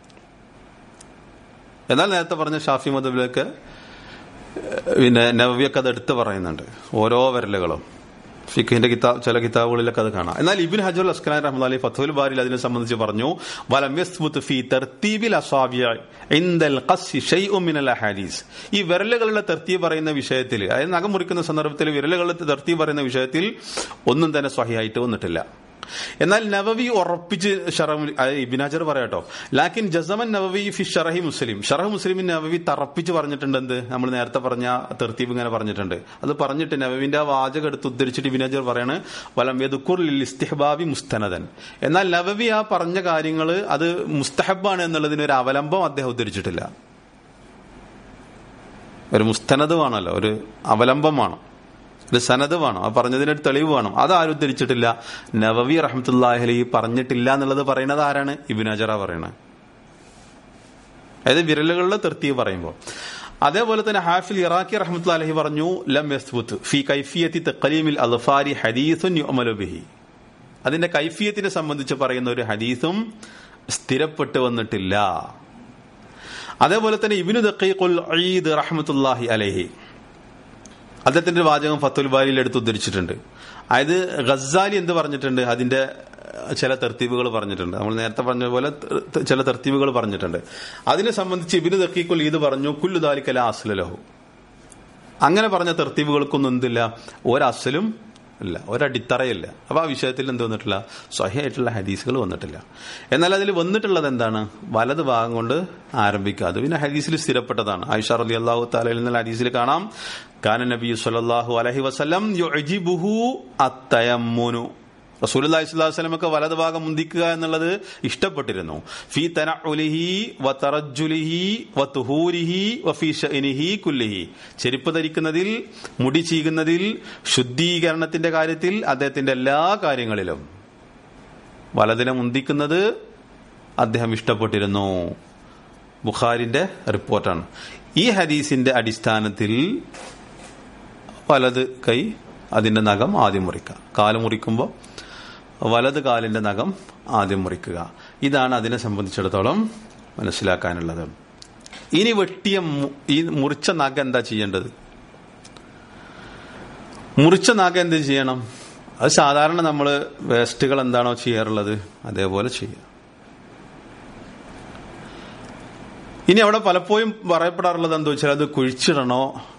എന്നാൽ നേരത്തെ പറഞ്ഞ ഷാഫി മതബിലൊക്കെ പിന്നെ നവ്യൊക്കെ അത് എടുത്ത് പറയുന്നുണ്ട് ഓരോ വിരലുകളും ഫിഖിന്റെ കിതാബ് ചില കിതാബുകളിലൊക്കെ അത് കാണാം എന്നാൽ ഇബിൻ ഹജുൽ അസ്ഖലാൻ റഹ്മദ് അലി ഫത്തുൽ ബാരിൽ അതിനെ സംബന്ധിച്ച് പറഞ്ഞു വലം യസ്ബുത്ത് ഫീ തർത്തീബിൽ അസ്വാബിയ ഇൻദൽ ഖസ്സി ഷൈഉം മിനൽ അഹാദീസ് ഈ വിരലുകളുടെ തർത്തീബ് പറയുന്ന വിഷയത്തിൽ അതായത് നഖം മുറിക്കുന്ന സന്ദർഭത്തിൽ വിരലുകളുടെ തർത്തീബ് പറയുന്ന വിഷയത്തിൽ ഒന്നും തന്നെ സ്വഹിയായിട്ട് വന്നിട്ടില്ല എന്നാൽ നവവി ഉറപ്പിച്ച് ഇബിനാജർ പറയാട്ടോ ലാക്കിൻ ജസമൻ നവവി ഫി ഷറഹി മുസ്ലിം ഷറഹ് മുസ്ലിമിൻ നവവി തറപ്പിച്ച് പറഞ്ഞിട്ടുണ്ട് എന്ത് നമ്മൾ നേരത്തെ പറഞ്ഞ തെർത്തീബ് ഇങ്ങനെ പറഞ്ഞിട്ടുണ്ട് അത് പറഞ്ഞിട്ട് നവവിന്റെ ആ വാചകം എടുത്ത് ഉദ്ധരിച്ചിട്ട് ഇബിനാജർ പറയാണ് വലം യദുക്കുർ ഇസ്തിഹബാബി മുസ്തനദൻ എന്നാൽ നവവി ആ പറഞ്ഞ കാര്യങ്ങൾ അത് മുസ്തഹബാണ് എന്നുള്ളതിന് ഒരു അവലംബം അദ്ദേഹം ഉദ്ധരിച്ചിട്ടില്ല ഒരു മുസ്തനത് വേണമല്ലോ ഒരു അവലംബം വേണം ഒരു സനത് വേണം ആ പറഞ്ഞതിനൊരു തെളിവ് വേണം അത് ആരും ഉദ്ധരിച്ചിട്ടില്ല നവവി റഹ്മത്തുല്ലാഹലി പറഞ്ഞിട്ടില്ല എന്നുള്ളത് പറയുന്നത് ആരാണ് ഇബിനാജറ പറയണത് അതായത് വിരലുകളിലെ തെർത്തീവ് പറയുമ്പോൾ അതേപോലെ തന്നെ ഹാഫിൽ ഇറാഖി റഹ്മത്തുള്ള അലഹി പറഞ്ഞു ലം യസ്ബുത്ത് ഫി കൈഫിയത്തി തഖലീമിൽ അൽഫാരി ഹദീസുൻ യുഅമലു ബിഹി അതിന്റെ കൈഫിയത്തിനെ സംബന്ധിച്ച് പറയുന്ന ഒരു ഹദീസും സ്ഥിരപ്പെട്ടു വന്നിട്ടില്ല അതേപോലെ തന്നെ ഇബിനു ദഖീഖുൽ ഈദ് റഹ്മത്തുല്ലാഹി അലഹി അദ്ദേഹത്തിന്റെ ഒരു വാചകം ഫത്തുൽ ബാരിയിൽ എടുത്ത് ഉദ്ധരിച്ചിട്ടുണ്ട് അതായത് ഗസാലി എന്ത് പറഞ്ഞിട്ടുണ്ട് അതിന്റെ ചില തെർത്തീവുകൾ പറഞ്ഞിട്ടുണ്ട് നമ്മൾ നേരത്തെ പറഞ്ഞ പോലെ ചില തെർത്തീവുകൾ പറഞ്ഞിട്ടുണ്ട് അതിനെ സംബന്ധിച്ച് ഇബിന് തക്കീക്കുൽ ഇത് പറഞ്ഞു കുല്ലു ദാലിക്കല അസ്ലലഹു അങ്ങനെ പറഞ്ഞ തെർത്തീവുകൾക്കൊന്നും എന്തില്ല ഒരസലും ഇല്ല ഒരടിത്തറയില്ല അപ്പൊ ആ വിഷയത്തിൽ എന്ത് വന്നിട്ടില്ല സ്വഹയായിട്ടുള്ള ഹദീസുകൾ വന്നിട്ടില്ല എന്നാൽ അതിൽ വന്നിട്ടുള്ളത് എന്താണ് വലത് ഭാഗം കൊണ്ട് ആരംഭിക്കുക അത് പിന്നെ ഹദീസിൽ സ്ഥിരപ്പെട്ടതാണ് ആയിഷ റലി അള്ളാഹു താലയിൽ നിന്ന് ഹദീസിൽ കാണാം കാന നബി സല്ലല്ലാഹു അലൈഹി വസല്ലം യുഅ്ജിബുഹു അത്തയമ്മുനു റസൂലുള്ളാഹി സ്വല്ലല്ലാഹു അലൈഹി വസല്ലമക്ക് വലത് ഭാഗം മുന്തിക്കുക എന്നുള്ളത് ഇഷ്ടപ്പെട്ടിരുന്നു ഫീ തനഉലിഹി വ തറജ്ജുലിഹി വ തുഹൂരിഹി വ ഫീ ശഅനിഹി കുല്ലിഹി ചെരുപ്പ് ധരിക്കുന്നതിൽ മുടി ചീകുന്നതിൽ ശുദ്ധീകരണത്തിന്റെ കാര്യത്തിൽ അദ്ദേഹത്തിന്റെ എല്ലാ കാര്യങ്ങളിലും വലതിനെ മുന്തിക്കുന്നത് അദ്ദേഹം ഇഷ്ടപ്പെട്ടിരുന്നു ബുഖാരിന്റെ റിപ്പോർട്ടാണ് ഈ ഹദീസിന്റെ അടിസ്ഥാനത്തിൽ വലത് കൈ അതിന്റെ നഖം ആദ്യം മുറിക്കുക കാല് മുറിക്കുമ്പോൾ വലത് കാലിന്റെ നഖം ആദ്യം മുറിക്കുക ഇതാണ് അതിനെ സംബന്ധിച്ചിടത്തോളം മനസ്സിലാക്കാനുള്ളത് ഇനി വെട്ടിയ മു- ഈ മുറിച്ച നഖം എന്താ ചെയ്യേണ്ടത് മുറിച്ച നഖം എന്ത് ചെയ്യണം അത് സാധാരണ നമ്മൾ വേസ്റ്റുകൾ എന്താണോ ചെയ്യാറുള്ളത് അതേപോലെ ചെയ്യുക ഇനി അവിടെ പലപ്പോഴും പറയപ്പെടാറുള്ളത് എന്താ വെച്ചാൽ അത് കുഴിച്ചിടണോ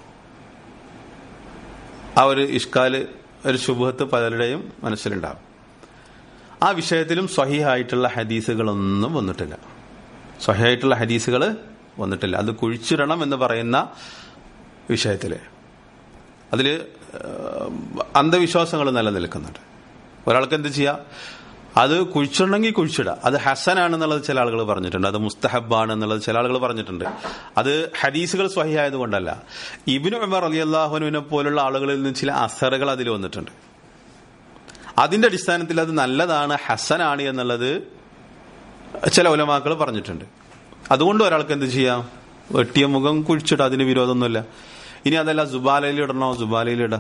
ആ ഒരു ഇഷ്കാല് ഒരു ശുഭത്ത് പലരുടെയും മനസ്സിലുണ്ടാകും ആ വിഷയത്തിലും സ്വഹിയായിട്ടുള്ള ഹദീസുകളൊന്നും വന്നിട്ടില്ല സ്വഹിയായിട്ടുള്ള ഹദീസുകൾ വന്നിട്ടില്ല അത് കുഴിച്ചിടണം എന്ന് പറയുന്ന വിഷയത്തില് അതില് ഏഹ്, അന്ധവിശ്വാസങ്ങൾ നിലനിൽക്കുന്നുണ്ട് ഒരാൾക്ക് എന്ത് ചെയ്യാം അത് കുഴിച്ചിടണമെങ്കിൽ കുഴിച്ചിടാം അത് ഹസനാണെന്നുള്ളത് ചില ആളുകൾ പറഞ്ഞിട്ടുണ്ട് അത് മുസ്തഹബാണ് എന്നുള്ളത് ചില ആളുകൾ പറഞ്ഞിട്ടുണ്ട് അത് ഹദീസുകൾ സ്വഹിയായത് കൊണ്ടല്ല ഇബിനു ഉമർ അലി അള്ളാഹുനുവിനെ പോലുള്ള ആളുകളിൽ നിന്ന് ചില അസറുകൾ അതിൽ വന്നിട്ടുണ്ട് അതിന്റെ അടിസ്ഥാനത്തിൽ അത് നല്ലതാണ് ഹസനാണ് എന്നുള്ളത് ചില ഉലമാക്കൾ പറഞ്ഞിട്ടുണ്ട് അതുകൊണ്ട് ഒരാൾക്ക് എന്ത് ചെയ്യാം വെട്ടിയ മുഖം കുഴിച്ചിട്ട് അതിന് വിരോധമൊന്നുമില്ല ഇനി അതല്ല സുബാലയിലിടണോ സുബാലയിലിടാം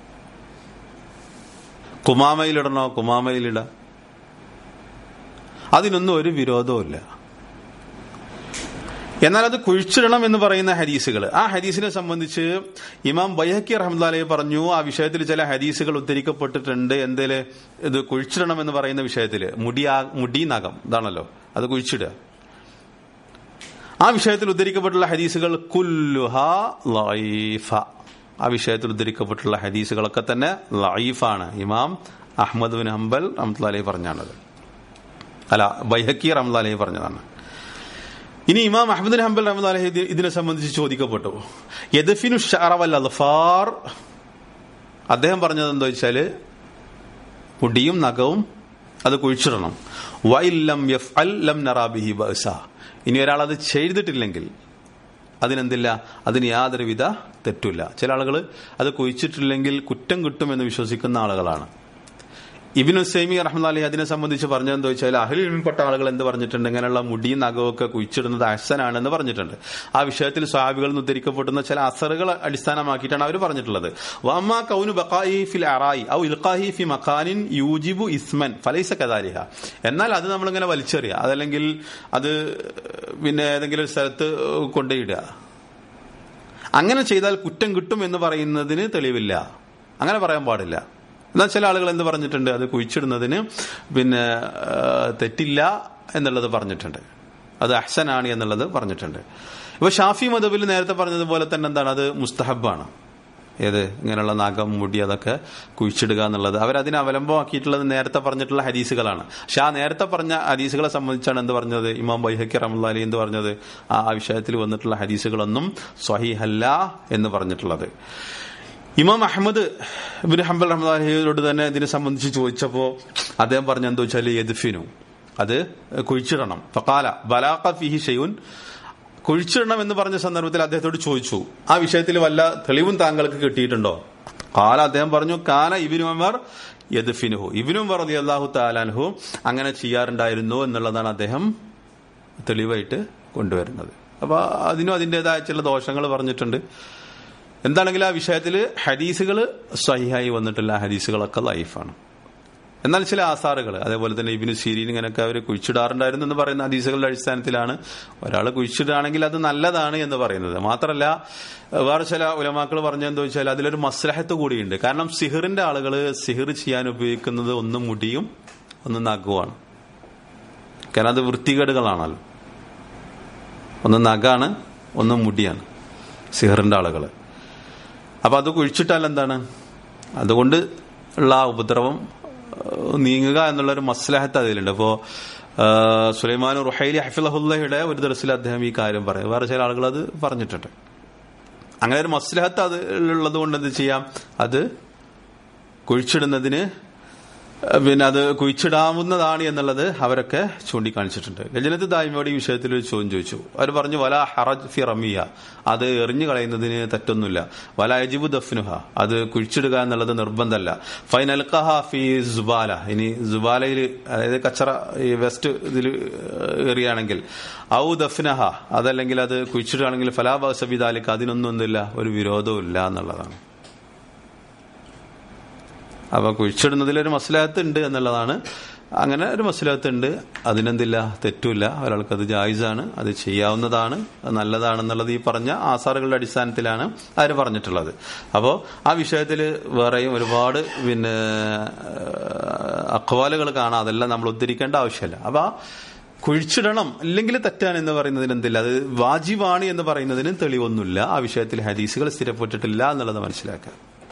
കുമാമയിലിടണോ കുമാമയിലിടാം അതിനൊന്നും ഒരു വിരോധവുമില്ല എന്നാൽ അത് കുഴിച്ചിടണം എന്ന് പറയുന്ന ഹദീസുകൾ ആ ഹദീസിനെ സംബന്ധിച്ച് ഇമാം ബൈഹക്കി റഹ്മദാലെ പറഞ്ഞു ആ വിഷയത്തിൽ ചില ഹദീസുകൾ ഉദ്ധരിക്കപ്പെട്ടിട്ടുണ്ട് എന്തേല് ഇത് കുഴിച്ചിടണം എന്ന് പറയുന്ന വിഷയത്തില് മുടി മുടി നഖം ഇതാണല്ലോ അത് കുഴിച്ചിടുക ആ വിഷയത്തിൽ ഉദ്ധരിക്കപ്പെട്ടുള്ള ഹദീസുകൾ കുല്ലുഹ ലൈഫ ആ വിഷയത്തിൽ ഉദ്ധരിക്കപ്പെട്ടുള്ള ഹദീസുകളൊക്കെ തന്നെ ലൈഫാണ് ഇമാം അഹമ്മദ് ബിൻ ഹംബൽ റഹ്മത്തുള്ളാഹി പറഞ്ഞാണത് അല്ല ബൈഹക്കി റഹ്മത്തുള്ളാഹി പറഞ്ഞതാണ് ഇനി ഇമാം അഹമ്മദ് ബിൻ ഹംബൽ റഹ്മത്തുള്ളാഹി ഇത് ഇതിനെ സംബന്ധിച്ച് ചോദിക്കപ്പെട്ടു യദഫിനു ഷഅറവൽ അൽഫാർ അദ്ദേഹം പറഞ്ഞത് എന്താ വെച്ചാല് മുടിയും നഖവും അത് കുഴിച്ചിടണം വൈലം യഫ് അൽ ലം നറാബിഹി ബഅസ ഇനി ഒരാൾ അത് ചെയ്തിട്ടില്ലെങ്കിൽ അതിനെന്തില്ല അതിന് യാതൊരുവിധ തെറ്റില്ല ചില ആളുകൾ അത് കുഴിച്ചിട്ടില്ലെങ്കിൽ കുറ്റം കിട്ടുമെന്ന് വിശ്വസിക്കുന്ന ആളുകളാണ് ഇബിനു സൈമി റഹ്മദ് അതിനെ സംബന്ധിച്ച് പറഞ്ഞതെന്ന് വെച്ചാൽ അഹ്ലിൽപ്പെട്ട ആളുകൾ എന്ത് പറഞ്ഞിട്ടുണ്ട് ഇങ്ങനെയുള്ള മുടിയും നഖമൊക്കെ കുഴിച്ചിടുന്നത് അഹ്സനാണെന്ന് പറഞ്ഞിട്ടുണ്ട് ആ വിഷയത്തിൽ സ്വാബികളിൽ നിന്ന് ഉദ്ധരിക്കപ്പെടുന്ന ചില അസറുകൾ അടിസ്ഥാനമാക്കിയിട്ടാണ് അവർ പറഞ്ഞിട്ടുള്ളത് വമ്മ കൗനു ബഖായി ഫിൽ അറായി ഔ ഇൽഖാഹി ഫി മഖാനിൻ യൂജിബു ഇസ്മൻ ഫലൈസ കദാലിഹ എന്നാൽ അത് നമ്മളിങ്ങനെ വലിച്ചെറിയുക അതല്ലെങ്കിൽ അത് പിന്നെ ഏതെങ്കിലും ഒരു സ്ഥലത്ത് കൊണ്ടുപോയിടുക അങ്ങനെ ചെയ്താൽ കുറ്റം കിട്ടും എന്ന് പറയുന്നതിന് തെളിവില്ല അങ്ങനെ പറയാൻ പാടില്ല എന്നാൽ ചില ആളുകൾ എന്ത് പറഞ്ഞിട്ടുണ്ട് അത് കുഴിച്ചിടുന്നതിന് പിന്നെ ആ, തെറ്റില്ല എന്നുള്ളത് പറഞ്ഞിട്ടുണ്ട് അത് അഹ്സനാണ് എന്നുള്ളത് പറഞ്ഞിട്ടുണ്ട് ഇപ്പൊ ഷാഫി മദബിൽ നേരത്തെ പറഞ്ഞതുപോലെ തന്നെ എന്താണ് അത് മുസ്തഹബാണ് ഏത് ഇങ്ങനെയുള്ള നഖം മുടി അതൊക്കെ കുഴിച്ചിടുക എന്നുള്ളത് അവരതിനെ അവലംബമാക്കിയിട്ടുള്ളത് നേരത്തെ പറഞ്ഞിട്ടുള്ള ഹദീസുകളാണ് പക്ഷെ ആ നേരത്തെ പറഞ്ഞ ഹദീസുകളെ സംബന്ധിച്ചാണ് എന്ത് പറഞ്ഞത് ഇമാം ബൈഹക്കി റഹ്മുല്ലാലി എന്ത് പറഞ്ഞത് ആ ആ വിഷയത്തിൽ വന്നിട്ടുള്ള ഹദീസുകളൊന്നും സ്വഹീഹല്ല എന്ന് പറഞ്ഞിട്ടുള്ളത് ഇമാം അഹമ്മദ് ഇബിൻ ഹംബൽ റഹ്മദാഹിയോട് തന്നെ ഇതിനെ സംബന്ധിച്ച് ചോദിച്ചപ്പോ അദ്ദേഹം പറഞ്ഞ എന്താ വെച്ചാൽ യദ്ഫിനു അത് കുഴിച്ചിടണം ഫക്കാല ബലാഖ ഫിഹി ഷെയ്യുൻ കുഴിച്ചിടണം എന്ന് പറഞ്ഞ സന്ദർഭത്തിൽ അദ്ദേഹത്തോട് ചോദിച്ചു ആ വിഷയത്തിൽ വല്ല തെളിവും താങ്കൾക്ക് കിട്ടിയിട്ടുണ്ടോ കാല അദ്ദേഹം പറഞ്ഞു കാല ഇബിനു ഉമർ യദ്ഫിനുഹു ഇബിനു ഉമർ റതി അള്ളാഹു താലാൻഹു അങ്ങനെ ചെയ്യാറുണ്ടായിരുന്നു എന്നുള്ളതാണ് അദ്ദേഹം തെളിവായിട്ട് കൊണ്ടുവരുന്നത് അപ്പൊ അതിനും അതിൻ്റെതായ ചില ദോഷങ്ങൾ പറഞ്ഞിട്ടുണ്ട് എന്താണെങ്കിലും ആ വിഷയത്തിൽ ഹദീസുകൾ സഹിഹായി വന്നിട്ടില്ല ഹദീസുകളൊക്കെ ലൈഫാണ് എന്നാൽ ചില ആസാറുകൾ അതേപോലെ തന്നെ ഇബിന് സീരീൻ ഇങ്ങനെയൊക്കെ അവർ കുഴിച്ചിടാറുണ്ടായിരുന്നു എന്ന് പറയുന്ന ഹദീസുകളുടെ അടിസ്ഥാനത്തിലാണ് ഒരാൾ കുഴിച്ചിടുകയാണെങ്കിൽ അത് നല്ലതാണ് എന്ന് പറയുന്നത് മാത്രമല്ല വേറെ ചില ഉലമാക്കൾ പറഞ്ഞെന്താ വെച്ചാൽ അതിലൊരു മസ്ലഹത്ത് കൂടിയുണ്ട് കാരണം സിഹിറിന്റെ ആളുകൾ സിഹിർ ചെയ്യാൻ ഉപയോഗിക്കുന്നത് ഒന്ന് മുടിയും ഒന്ന് നഖവുമാണ് കാരണം അത് വൃത്തികേടുകളാണല്ലോ ഒന്ന് നഖാണ് ഒന്ന് മുടിയാണ് സിഹറിന്റെ ആളുകൾ അപ്പൊ അത് കുഴിച്ചിട്ടാൽ എന്താണ് അതുകൊണ്ട് ഉള്ള ആ ഉപദ്രവം ഏഹ്, നീങ്ങുക എന്നുള്ളൊരു മസ്ലഹത്ത് അതിലുണ്ട് അപ്പോ സുലൈമാൻ റുഹൈലി ഹഫിലഹുല്ലയുടെ ഒരു ദിവസത്തിൽ അദ്ദേഹം ഈ കാര്യം പറയും വേറെ ചില ആളുകൾ അത് പറഞ്ഞിട്ടുണ്ട് അങ്ങനെ ഒരു മസ്ലഹത്ത് അത് ഉള്ളത് കൊണ്ട് എന്ത് ചെയ്യാം അത് കുഴിച്ചിടുന്നതിന് ഏഹ്, പിന്നെ അത് കുഴിച്ചിടാവുന്നതാണ് എന്നുള്ളത് അവരൊക്കെ ചൂണ്ടിക്കാണിച്ചിട്ടുണ്ട് ഗജനത്ത് ദായ്മയോട് ഈ വിഷയത്തിൽ ഒരു ചോദ്യം ചോദിച്ചു അവർ പറഞ്ഞു വല ഹറജ് ഫി റമിയ അത് എറിഞ്ഞു കളയുന്നതിന് തെറ്റൊന്നുമില്ല വല അജിബു ദഫ്നുഹ അത് കുഴിച്ചിടുക എന്നുള്ളത് നിർബന്ധമല്ല ഫൈൻ അൽക്കഹ ഫി സുബാല ഇനി സുബാലയിൽ അതായത് കച്ചറ ഈ വെസ്റ്റ് ഇതിൽ എറിയാണെങ്കിൽ ഔ ദഫ്നഹ അതല്ലെങ്കിൽ അത് കുഴിച്ചിടുകയാണെങ്കിൽ ഫലാബസബിദാലിക്ക് അതിനൊന്നും ഒന്നുമില്ല ഒരു വിരോധവും ഇല്ല എന്നുള്ളതാണ് അപ്പൊ കുഴിച്ചിടുന്നതിലൊരു മസ്ലഹത്ത് ഉണ്ട് എന്നുള്ളതാണ് അങ്ങനെ ഒരു മസ്ലഹത്ത് ഉണ്ട് അതിനെന്തില്ല തെറ്റുമില്ല ഒരാൾക്കത് ജായിസാണ് അത് ചെയ്യാവുന്നതാണ് അത് നല്ലതാണെന്നുള്ളത് ഈ പറഞ്ഞ ആസാറുകളുടെ അടിസ്ഥാനത്തിലാണ് അവർ പറഞ്ഞിട്ടുള്ളത് അപ്പോൾ ആ വിഷയത്തിൽ വേറെയും ഒരുപാട് പിന്നെ അക്വാലുകൾ കാണാം അതെല്ലാം നമ്മൾ ഉദ്ധരിക്കേണ്ട ആവശ്യമില്ല അപ്പൊ ആ കുഴിച്ചിടണം ഇല്ലെങ്കിൽ തെറ്റാണ് എന്ന് പറയുന്നതിന് എന്തില്ല അത് വാജിബാണ് എന്ന് പറയുന്നതിന് തെളിവൊന്നുമില്ല ആ വിഷയത്തിൽ ഹദീസുകൾ സ്ഥിരപ്പെട്ടിട്ടില്ല എന്നുള്ളത് മനസ്സിലാക്കുക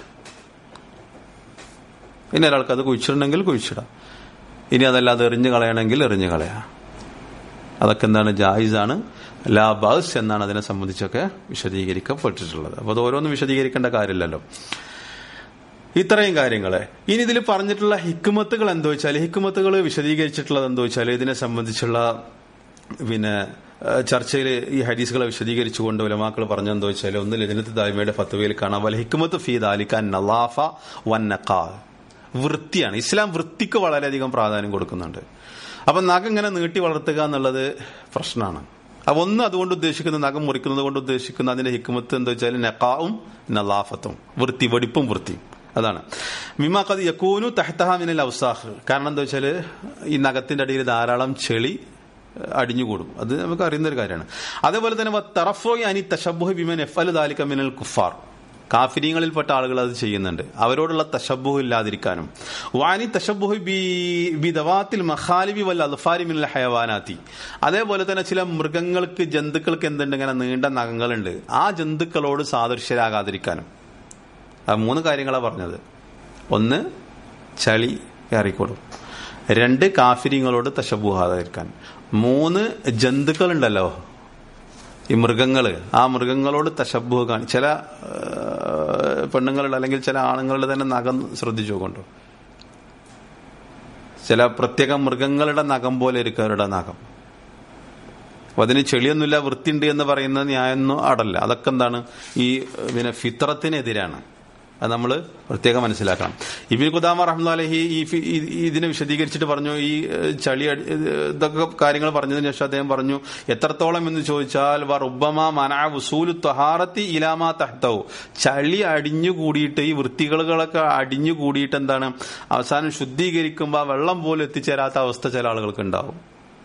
ഇനി ഒരാൾക്ക് അത് കുഴിച്ചിടണമെങ്കിൽ കുഴിച്ചിടാം ഇനി അതല്ലാതെ എറിഞ്ഞു കളയണമെങ്കിൽ എറിഞ്ഞു കളയാം അതൊക്കെ എന്താണ് ജായിസാണ് ലാ ബസ് എന്നാണ് അതിനെ സംബന്ധിച്ചൊക്കെ വിശദീകരിക്കപ്പെട്ടിട്ടുള്ളത് അപ്പോൾ അത് ഓരോന്നും വിശദീകരിക്കേണ്ട കാര്യമില്ലല്ലോ ഇത്രയും കാര്യങ്ങള് ഇനി ഇതിൽ പറഞ്ഞിട്ടുള്ള ഹിക്കുമത്തുകൾ എന്തോ വെച്ചാൽ ഹിക്കുമത്തുകൾ വിശദീകരിച്ചിട്ടുള്ളത് എന്തോ വെച്ചാൽ ഇതിനെ സംബന്ധിച്ചുള്ള പിന്നെ ചർച്ചയിൽ ഈ ഹദീസുകളെ വിശദീകരിച്ചുകൊണ്ട് ഉലമാക്കൾ പറഞ്ഞെന്തോ വെച്ചാൽ ഒന്ന് ലജനത്ത് ദായ്മയുടെ ഫത്വയിൽ കാണാം വല ഹിക്കുമത്ത് ഫീ ദാലിക്കാൻ നലാഫ വന്നക്കാ വൃത്തിയാണ് ഇസ്ലാം വൃത്തിക്ക് വളരെയധികം പ്രാധാന്യം കൊടുക്കുന്നുണ്ട് അപ്പൊ നഖം ഇങ്ങനെ നീട്ടി വളർത്തുക എന്നുള്ളത് പ്രശ്നമാണ് അപ്പൊ ഒന്ന് അതുകൊണ്ട് ഉദ്ദേശിക്കുന്ന നഖം മുറിക്കുന്നത് കൊണ്ട് ഉദ്ദേശിക്കുന്ന അതിന്റെ ഹിക്കുമത്ത് എന്താ വെച്ചാൽ നക്കാവും നലാഫത്തും വൃത്തി വെടിപ്പും വൃത്തിയും അതാണ് മിമാക്കത് യക്കൂനു തഹത്തഹ മിനൽ ഔസാഹ് കാരണം എന്താ വെച്ചാൽ ഈ നഖത്തിന്റെ അടിയിൽ ധാരാളം ചെളി അടിഞ്ഞുകൂടും അത് നമുക്ക് അറിയുന്ന ഒരു കാര്യമാണ് അതേപോലെ തന്നെ തറഫോയി അനി തഷബുഹ് ബിമൻ എഫ് അൽ ദാലിക മിനൽ കുഫാർ കാഫിര്യങ്ങളിൽപ്പെട്ട ആളുകൾ അത് ചെയ്യുന്നുണ്ട് അവരോടുള്ള തഷബുഹ് ഇല്ലാതിരിക്കാനും വാനി തഷബുഹ് ബി ദവാത്തിൽ മഖാലിബി വൽ അൽഫാരി മിനൽ ഹയവാനാത്തി അതേപോലെ തന്നെ ചില മൃഗങ്ങൾക്ക് ജന്തുക്കൾക്ക് എന്തുണ്ട് ഇങ്ങനെ നീണ്ട നഖങ്ങളുണ്ട് ആ ജന്തുക്കളോട് സാദൃശ്യരാകാതിരിക്കാനും ആ മൂന്ന് കാര്യങ്ങളാണ് പറഞ്ഞത് ഒന്ന് ചളി കയറിക്കൊടും രണ്ട് കാഫിര്യങ്ങളോട് തശബുഹാതിരിക്കാൻ മൂന്ന് ജന്തുക്കളുണ്ടല്ലോ ഈ മൃഗങ്ങള് ആ മൃഗങ്ങളോട് തശബുഹ് കാണി ചില പെണ്ണുങ്ങളുടെ അല്ലെങ്കിൽ ചില ആണുങ്ങളുടെ തന്നെ നഖം ശ്രദ്ധിച്ചു നോക്കണ്ടോ ചില പ്രത്യേക മൃഗങ്ങളുടെ നഖം പോലെ ഇരിക്കും അവരുടെ നഖം അപ്പൊ അതിന് ചെളിയൊന്നുമില്ല വൃത്തിയുണ്ട് എന്ന് പറയുന്ന ന്യായമൊന്നും അടല്ല അതൊക്കെ എന്താണ് ഈ പിന്നെ ഫിത്രത്തിനെതിരാണ് അത് നമ്മൾ പ്രത്യേകം മനസ്സിലാക്കണം ഇബിൻ ഖുദാമ റഹ്മ അലഹി ഈ ഇതിനെ വിശദീകരിച്ചിട്ട് പറഞ്ഞു ഈ ചളി ഇതൊക്കെ കാര്യങ്ങൾ പറഞ്ഞതിന് ശേഷം അദ്ദേഹം പറഞ്ഞു എത്രത്തോളം എന്ന് ചോദിച്ചാൽ വറുബമ മന വസൂലു ത്വഹാറത്തി ഇലാമ തഹ്തവും ചളി അടിഞ്ഞു കൂടിയിട്ട് ഈ വൃത്തികളൊക്കെ അടിഞ്ഞു കൂടിയിട്ട് എന്താണ് അവസാനം ശുദ്ധീകരിക്കുമ്പോൾ ആ വെള്ളം പോലും എത്തിച്ചേരാത്ത അവസ്ഥ ചില ആളുകൾക്ക് ഉണ്ടാവും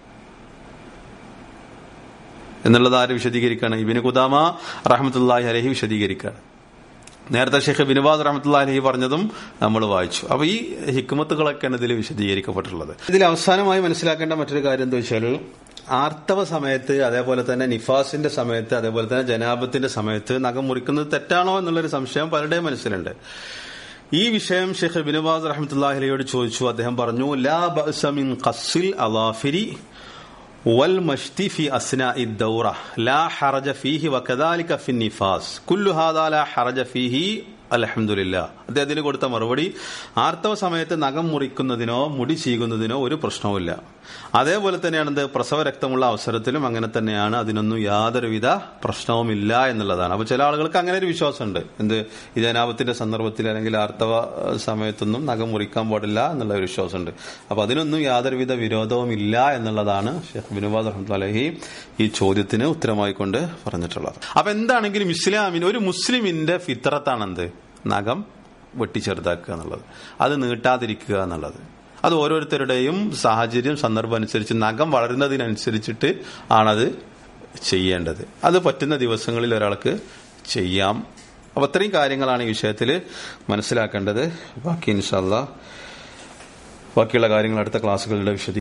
എന്നുള്ളത് ആര് വിശദീകരിക്കുകയാണ് ഇബിന് കുദാമ റഹമത്തുല്ലാഹി അലഹി വിശദീകരിക്കുകയാണ് നേരത്തെ ഷെയ്ഖ് ബിനുബാദ് റഹമത്തുള്ള അലഹി പറഞ്ഞതും നമ്മൾ വായിച്ചു അപ്പൊ ഈ ഹിക്കുമത്തുകളൊക്കെയാണ് ഇതിൽ വിശദീകരിക്കപ്പെട്ടിട്ടുള്ളത് ഇതിൽ അവസാനമായി മനസ്സിലാക്കേണ്ട മറ്റൊരു കാര്യം എന്താ വെച്ചാൽ ആർത്തവ സമയത്ത് അതേപോലെ തന്നെ നിഫാസിന്റെ സമയത്ത് അതേപോലെ തന്നെ ജനാബത്തിന്റെ സമയത്ത് നഖം മുറിക്കുന്നത് തെറ്റാണോ എന്നുള്ളൊരു സംശയം പലരുടെയും മനസ്സിലുണ്ട് ഈ വിഷയം ഷെയ്ഖ് ബിനുബാദ് റഹമത്തുല്ലാഹിലയോട് ചോദിച്ചു അദ്ദേഹം പറഞ്ഞു ലാ ബഅസമിൻ ഖസ്സിൽ അലാഫിരി والمشط في أثناء الدورة لا حرج فيه وكذلك في النفاس كل هذا لا حرج فيه അലഹമില്ല അദ്ദേഹത്തിന് കൊടുത്ത മറുപടി ആർത്തവ സമയത്ത് നഖം മുറിക്കുന്നതിനോ മുടി ചീകുന്നതിനോ ഒരു പ്രശ്നവുമില്ല അതേപോലെ തന്നെയാണ് ഇത് പ്രസവ രക്തമുള്ള അവസരത്തിലും അങ്ങനെ തന്നെയാണ് അതിനൊന്നും യാതൊരുവിധ പ്രശ്നവുമില്ല എന്നുള്ളതാണ് അപ്പൊ ചില ആളുകൾക്ക് അങ്ങനെ ഒരു വിശ്വാസമുണ്ട് എന്ത് ഈ ജനാപത്തിന്റെ സന്ദർഭത്തിൽ അല്ലെങ്കിൽ ആർത്തവ സമയത്തൊന്നും നഖം മുറിക്കാൻ പാടില്ല എന്നുള്ള ഒരു വിശ്വാസമുണ്ട് അപ്പൊ അതിനൊന്നും യാതൊരുവിധ വിരോധവും ഇല്ല എന്നുള്ളതാണ് ഷെയ്ഖ് ബിനുബാദ് റഹ്മത്തുലഹി ഈ ചോദ്യത്തിന് ഉത്തരമായിക്കൊണ്ട് പറഞ്ഞിട്ടുള്ളത് അപ്പൊ എന്താണെങ്കിലും ഇസ്ലാമിന് ഒരു മുസ്ലിമിന്റെ ഫിത്രത്താണ് എന്ത് നഖം വെട്ടിച്ചെറുതാക്കുക എന്നുള്ളത് അത് നീട്ടാതിരിക്കുക എന്നുള്ളത് അത് ഓരോരുത്തരുടെയും സാഹചര്യം സന്ദർഭം അനുസരിച്ച് നഖം വളരുന്നതിനനുസരിച്ചിട്ട് ആണത് ചെയ്യേണ്ടത് അത് പറ്റുന്ന ദിവസങ്ങളിൽ ഒരാൾക്ക് ചെയ്യാം അപ്പൊ അത്രയും കാര്യങ്ങളാണ് ഈ വിഷയത്തിൽ മനസ്സിലാക്കേണ്ടത് ബാക്കി ഇൻഷാല്ല ബാക്കിയുള്ള കാര്യങ്ങൾ അടുത്ത ക്ലാസ്സുകളുടെ വിശദീ